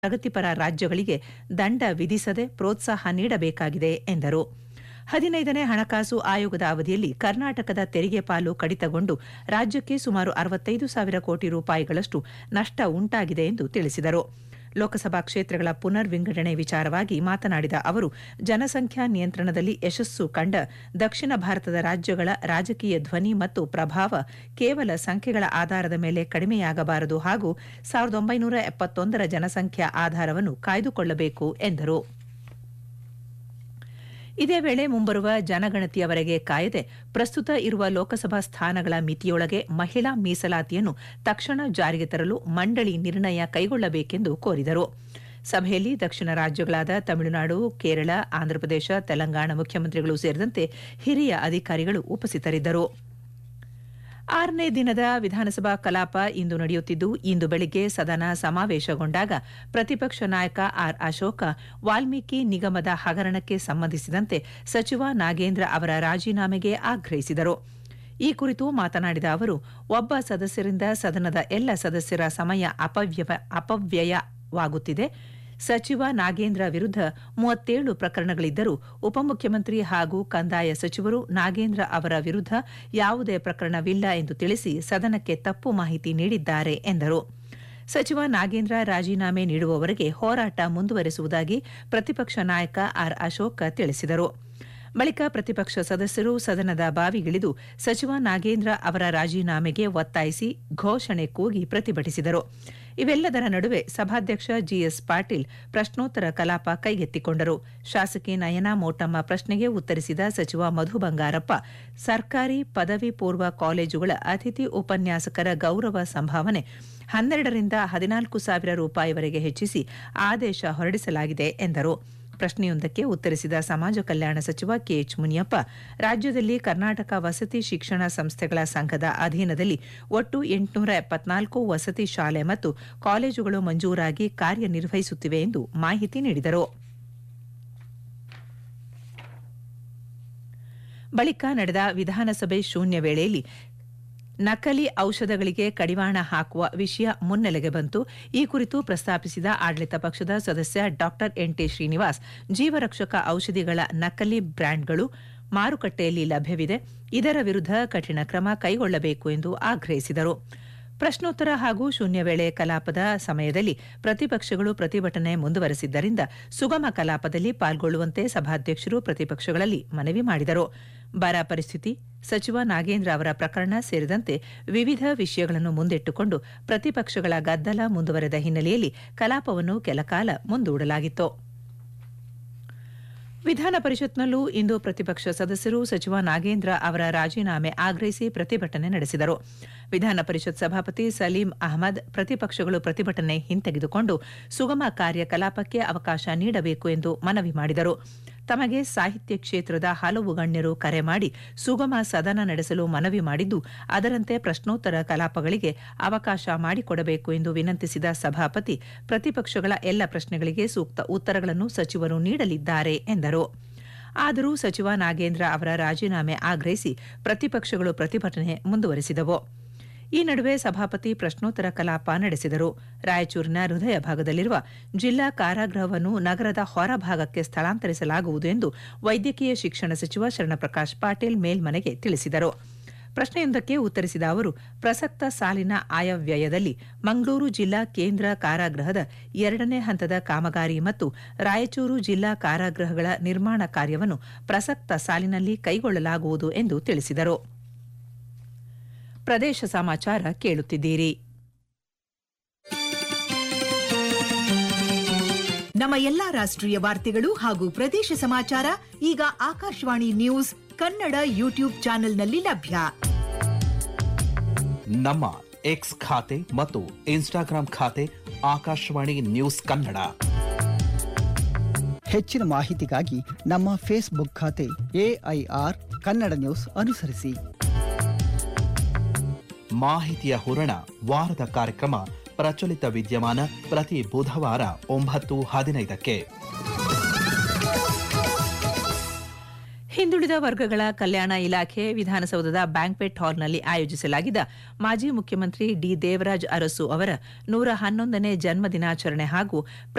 ಪ್ರಗತಿಪರ ರಾಜ್ಯಗಳಿಗೆ ದಂಡ ವಿಧಿಸದೆ ಪ್ರೋತ್ಸಾಹ ನೀಡಬೇಕಾಗಿದೆ ಎಂದರು ಹದಿನೈದನೇ ಹಣಕಾಸು ಆಯೋಗದ ಅವಧಿಯಲ್ಲಿ ಕರ್ನಾಟಕದ ತೆರಿಗೆ ಪಾಲು ಕಡಿತಗೊಂಡು ರಾಜ್ಯಕ್ಕೆ ಸುಮಾರು ಅರವತ್ತೈದು ಸಾವಿರ ಕೋಟಿ ರೂಪಾಯಿಗಳಷ್ಟು ನಷ್ಟ ಉಂಟಾಗಿದೆ ಎಂದು ತಿಳಿಸಿದರು ಲೋಕಸಭಾ ಕ್ಷೇತ್ರಗಳ ಪುನರ್ ವಿಂಗಡಣೆ ವಿಚಾರವಾಗಿ ಮಾತನಾಡಿದ ಅವರು ಜನಸಂಖ್ಯಾ ನಿಯಂತ್ರಣದಲ್ಲಿ ಯಶಸ್ಸು ಕಂಡ ದಕ್ಷಿಣ ಭಾರತದ ರಾಜ್ಯಗಳ ರಾಜಕೀಯ ಧ್ವನಿ ಮತ್ತು ಪ್ರಭಾವ ಕೇವಲ ಸಂಖ್ಯೆಗಳ ಆಧಾರದ ಮೇಲೆ ಕಡಿಮೆಯಾಗಬಾರದು ಹಾಗೂ ಸಾವಿರದ ಒಂಬೈನೂರ ಎಪ್ಪತ್ತೊಂದರ ಜನಸಂಖ್ಯಾ ಆಧಾರವನ್ನು ಕಾಯ್ದುಕೊಳ್ಳಬೇಕು ಎಂದರು ಇದೇ ವೇಳೆ ಮುಂಬರುವ ಜನಗಣತಿಯವರೆಗೆ ಕಾಯದೆ ಪ್ರಸ್ತುತ ಇರುವ ಲೋಕಸಭಾ ಸ್ಥಾನಗಳ ಮಿತಿಯೊಳಗೆ ಮಹಿಳಾ ಮೀಸಲಾತಿಯನ್ನು ತಕ್ಷಣ ಜಾರಿಗೆ ತರಲು ಮಂಡಳಿ ನಿರ್ಣಯ ಕೈಗೊಳ್ಳಬೇಕೆಂದು ಕೋರಿದರು ಸಭೆಯಲ್ಲಿ ದಕ್ಷಿಣ ರಾಜ್ಯಗಳಾದ ತಮಿಳುನಾಡು ಕೇರಳ ಆಂಧ್ರಪ್ರದೇಶ ತೆಲಂಗಾಣ ಮುಖ್ಯಮಂತ್ರಿಗಳು ಸೇರಿದಂತೆ ಹಿರಿಯ ಅಧಿಕಾರಿಗಳು ಉಪಸ್ಥಿತರಿದ್ದರು ಆರನೇ ದಿನದ ವಿಧಾನಸಭಾ ಕಲಾಪ ಇಂದು ನಡೆಯುತ್ತಿದ್ದು ಇಂದು ಬೆಳಿಗ್ಗೆ ಸದನ ಸಮಾವೇಶಗೊಂಡಾಗ ಪ್ರತಿಪಕ್ಷ ನಾಯಕ ಆರ್ ಅಶೋಕ ವಾಲ್ಮೀಕಿ ನಿಗಮದ ಹಗರಣಕ್ಕೆ ಸಂಬಂಧಿಸಿದಂತೆ ಸಚಿವ ನಾಗೇಂದ್ರ ಅವರ ರಾಜೀನಾಮೆಗೆ ಆಗ್ರಹಿಸಿದರು ಈ ಕುರಿತು ಮಾತನಾಡಿದ ಅವರು ಒಬ್ಬ ಸದಸ್ಯರಿಂದ ಸದನದ ಎಲ್ಲ ಸದಸ್ಯರ ಸಮಯ ಅಪವ್ಯಯ ಅಪವ್ಯಯವಾಗುತ್ತಿದೆ ಸಚಿವ ನಾಗೇಂದ್ರ ವಿರುದ್ಧ ಮೂವತ್ತೇಳು ಪ್ರಕರಣಗಳಿದ್ದರೂ ಉಪಮುಖ್ಯಮಂತ್ರಿ ಹಾಗೂ ಕಂದಾಯ ಸಚಿವರು ನಾಗೇಂದ್ರ ಅವರ ವಿರುದ್ಧ ಯಾವುದೇ ಪ್ರಕರಣವಿಲ್ಲ ಎಂದು ತಿಳಿಸಿ ಸದನಕ್ಕೆ ತಪ್ಪು ಮಾಹಿತಿ ನೀಡಿದ್ದಾರೆ ಎಂದರು ಸಚಿವ ನಾಗೇಂದ್ರ ರಾಜೀನಾಮೆ ನೀಡುವವರೆಗೆ ಹೋರಾಟ ಮುಂದುವರೆಸುವುದಾಗಿ ಪ್ರತಿಪಕ್ಷ ನಾಯಕ ಆರ್ ಅಶೋಕ್ ತಿಳಿಸಿದರು ಬಳಿಕ ಪ್ರತಿಪಕ್ಷ ಸದಸ್ಯರು ಸದನದ ಬಾವಿಗಿಳಿದು ಸಚಿವ ನಾಗೇಂದ್ರ ಅವರ ರಾಜೀನಾಮೆಗೆ ಒತ್ತಾಯಿಸಿ ಘೋಷಣೆ ಕೂಗಿ ಪ್ರತಿಭಟಿಸಿದರು ಇವೆಲ್ಲದರ ನಡುವೆ ಸಭಾಧ್ಯಕ್ಷ ಜಿಎಸ್ ಪಾಟೀಲ್ ಪ್ರಶ್ನೋತ್ತರ ಕಲಾಪ ಕೈಗೆತ್ತಿಕೊಂಡರು ಶಾಸಕಿ ನಯನಾ ಮೋಟಮ್ಮ ಪ್ರಶ್ನೆಗೆ ಉತ್ತರಿಸಿದ ಸಚಿವ ಮಧು ಬಂಗಾರಪ್ಪ ಸರ್ಕಾರಿ ಪದವಿ ಪೂರ್ವ ಕಾಲೇಜುಗಳ ಅತಿಥಿ ಉಪನ್ಯಾಸಕರ ಗೌರವ ಸಂಭಾವನೆ ಹನ್ನೆರಡರಿಂದ ಹದಿನಾಲ್ಕು ಸಾವಿರ ರೂಪಾಯಿವರೆಗೆ ಹೆಚ್ಚಿಸಿ ಆದೇಶ ಹೊರಡಿಸಲಾಗಿದೆ ಎಂದರು ಪ್ರಶ್ನೆಯೊಂದಕ್ಕೆ ಉತ್ತರಿಸಿದ ಸಮಾಜ ಕಲ್ಯಾಣ ಸಚಿವ ಕೆಎಚ್ ಮುನಿಯಪ್ಪ ರಾಜ್ಯದಲ್ಲಿ ಕರ್ನಾಟಕ ವಸತಿ ಶಿಕ್ಷಣ ಸಂಸ್ಥೆಗಳ ಸಂಘದ ಅಧೀನದಲ್ಲಿ ಒಟ್ಟು ಎಂಟುನೂರ ಎಪ್ಪತ್ನಾಲ್ಕು ವಸತಿ ಶಾಲೆ ಮತ್ತು ಕಾಲೇಜುಗಳು ಮಂಜೂರಾಗಿ ಕಾರ್ಯನಿರ್ವಹಿಸುತ್ತಿವೆ ಎಂದು ಮಾಹಿತಿ ನೀಡಿದರು ಬಳಿಕ ನಡೆದ ವಿಧಾನಸಭೆ ಶೂನ್ಯ ವೇಳೆಯಲ್ಲಿ ನಕಲಿ ಔಷಧಗಳಿಗೆ ಕಡಿವಾಣ ಹಾಕುವ ವಿಷಯ ಮುನ್ನೆಲೆಗೆ ಬಂತು ಈ ಕುರಿತು ಪ್ರಸ್ತಾಪಿಸಿದ ಆಡಳಿತ ಪಕ್ಷದ ಸದಸ್ಯ ಡಾ ಎನ್ಟಿ ಶ್ರೀನಿವಾಸ್ ಜೀವರಕ್ಷಕ ಔಷಧಿಗಳ ನಕಲಿ ಬ್ರ್ಯಾಂಡ್ಗಳು ಮಾರುಕಟ್ಟೆಯಲ್ಲಿ ಲಭ್ಯವಿದೆ ಇದರ ವಿರುದ್ಧ ಕಠಿಣ ಕ್ರಮ ಕೈಗೊಳ್ಳಬೇಕು ಎಂದು ಆಗ್ರಹಿಸಿದರು ಪ್ರಶ್ನೋತ್ತರ ಹಾಗೂ ಶೂನ್ಯ ವೇಳೆ ಕಲಾಪದ ಸಮಯದಲ್ಲಿ ಪ್ರತಿಪಕ್ಷಗಳು ಪ್ರತಿಭಟನೆ ಮುಂದುವರೆಸಿದ್ದರಿಂದ ಸುಗಮ ಕಲಾಪದಲ್ಲಿ ಪಾಲ್ಗೊಳ್ಳುವಂತೆ ಸಭಾಧ್ಯಕ್ಷರು ಪ್ರತಿಪಕ್ಷಗಳಲ್ಲಿ ಮನವಿ ಮಾಡಿದರು ಬರ ಪರಿಸ್ಥಿತಿ ಸಚಿವ ನಾಗೇಂದ್ರ ಅವರ ಪ್ರಕರಣ ಸೇರಿದಂತೆ ವಿವಿಧ ವಿಷಯಗಳನ್ನು ಮುಂದಿಟ್ಟುಕೊಂಡು ಪ್ರತಿಪಕ್ಷಗಳ ಗದ್ದಲ ಮುಂದುವರೆದ ಹಿನ್ನೆಲೆಯಲ್ಲಿ ಕಲಾಪವನ್ನು ಕೆಲಕಾಲ ಮುಂದೂಡಲಾಗಿತ್ತು ವಿಧಾನ ಪರಿಷತ್ನಲ್ಲೂ ಇಂದು ಪ್ರತಿಪಕ್ಷ ಸದಸ್ಯರು ಸಚಿವ ನಾಗೇಂದ್ರ ಅವರ ರಾಜೀನಾಮೆ ಆಗ್ರಹಿಸಿ ಪ್ರತಿಭಟನೆ ನಡೆಸಿದರು ವಿಧಾನ ಪರಿಷತ್ ಸಭಾಪತಿ ಸಲೀಂ ಅಹಮದ್ ಪ್ರತಿಪಕ್ಷಗಳು ಪ್ರತಿಭಟನೆ ಹಿಂತೆಗೆದುಕೊಂಡು ಸುಗಮ ಕಾರ್ಯಕಲಾಪಕ್ಕೆ ಅವಕಾಶ ನೀಡಬೇಕು ಎಂದು ಮನವಿ ಮಾಡಿದರು ತಮಗೆ ಸಾಹಿತ್ಯ ಕ್ಷೇತ್ರದ ಹಲವು ಗಣ್ಯರು ಕರೆ ಮಾಡಿ ಸುಗಮ ಸದನ ನಡೆಸಲು ಮನವಿ ಮಾಡಿದ್ದು ಅದರಂತೆ ಪ್ರಶ್ನೋತ್ತರ ಕಲಾಪಗಳಿಗೆ ಅವಕಾಶ ಮಾಡಿಕೊಡಬೇಕು ಎಂದು ವಿನಂತಿಸಿದ ಸಭಾಪತಿ ಪ್ರತಿಪಕ್ಷಗಳ ಎಲ್ಲ ಪ್ರಶ್ನೆಗಳಿಗೆ ಸೂಕ್ತ ಉತ್ತರಗಳನ್ನು ಸಚಿವರು ನೀಡಲಿದ್ದಾರೆ ಎಂದರು ಆದರೂ ಸಚಿವ ನಾಗೇಂದ್ರ ಅವರ ರಾಜೀನಾಮೆ ಆಗ್ರಹಿಸಿ ಪ್ರತಿಪಕ್ಷಗಳು ಪ್ರತಿಭಟನೆ ಮುಂದುವರೆಸಿದವು ಈ ನಡುವೆ ಸಭಾಪತಿ ಪ್ರಶ್ನೋತ್ತರ ಕಲಾಪ ನಡೆಸಿದರು ರಾಯಚೂರಿನ ಹೃದಯ ಭಾಗದಲ್ಲಿರುವ ಜಿಲ್ಲಾ ಕಾರಾಗೃಹವನ್ನು ನಗರದ ಹೊರಭಾಗಕ್ಕೆ ಸ್ಥಳಾಂತರಿಸಲಾಗುವುದು ಎಂದು ವೈದ್ಯಕೀಯ ಶಿಕ್ಷಣ ಸಚಿವ ಶರಣಪ್ರಕಾಶ್ ಪಾಟೀಲ್ ಮೇಲ್ಮನೆಗೆ ತಿಳಿಸಿದರು ಪ್ರಶ್ನೆಯೊಂದಕ್ಕೆ ಉತ್ತರಿಸಿದ ಅವರು ಪ್ರಸಕ್ತ ಸಾಲಿನ ಆಯವ್ಯಯದಲ್ಲಿ ಮಂಗಳೂರು ಜಿಲ್ಲಾ ಕೇಂದ್ರ ಕಾರಾಗೃಹದ ಎರಡನೇ ಹಂತದ ಕಾಮಗಾರಿ ಮತ್ತು ರಾಯಚೂರು ಜಿಲ್ಲಾ ಕಾರಾಗೃಹಗಳ ನಿರ್ಮಾಣ ಕಾರ್ಯವನ್ನು ಪ್ರಸಕ್ತ ಸಾಲಿನಲ್ಲಿ ಕೈಗೊಳ್ಳಲಾಗುವುದು ಎಂದು ತಿಳಿಸಿದರು ಪ್ರದೇಶ ಸಮಾಚಾರ ಕೇಳುತ್ತಿದ್ದೀರಿ ನಮ್ಮ ಎಲ್ಲಾ ರಾಷ್ಟ್ರೀಯ ವಾರ್ತೆಗಳು ಹಾಗೂ ಪ್ರದೇಶ ಸಮಾಚಾರ ಈಗ ಆಕಾಶವಾಣಿ ನ್ಯೂಸ್ ಕನ್ನಡ ಯೂಟ್ಯೂಬ್ ಚಾನೆಲ್ನಲ್ಲಿ ಲಭ್ಯ ನಮ್ಮ ಎಕ್ಸ್ ಖಾತೆ ಮತ್ತು ಇನ್ಸ್ಟಾಗ್ರಾಂ ಖಾತೆ ಆಕಾಶವಾಣಿ ನ್ಯೂಸ್ ಕನ್ನಡ ಹೆಚ್ಚಿನ ಮಾಹಿತಿಗಾಗಿ ನಮ್ಮ ಫೇಸ್ಬುಕ್ ಖಾತೆ ಎಐಆರ್ ಕನ್ನಡ ನ್ಯೂಸ್ ಅನುಸರಿಸಿ ಮಾಹಿತಿಯ ಹೂರಣ ವಾರದ ಕಾರ್ಯಕ್ರಮ ಪ್ರಚಲಿತ ವಿದ್ಯಮಾನ ಪ್ರತಿ ಬುಧವಾರ ಒಂಬತ್ತು ಹದಿನೈದಕ್ಕೆ ಹಿಂದುಳಿದ ವರ್ಗಗಳ ಕಲ್ಯಾಣ ಇಲಾಖೆ ವಿಧಾನಸೌಧದ ಬ್ಯಾಂಕ್ವೆಟ್ ಹಾಲ್ನಲ್ಲಿ ಆಯೋಜಿಸಲಾಗಿದ್ದ ಮಾಜಿ ಮುಖ್ಯಮಂತ್ರಿ ಡಿ ದೇವರಾಜ್ ಅರಸು ಅವರ ನೂರ ಹನ್ನೊಂದನೇ ಜನ್ಮ ದಿನಾಚರಣೆ ಹಾಗೂ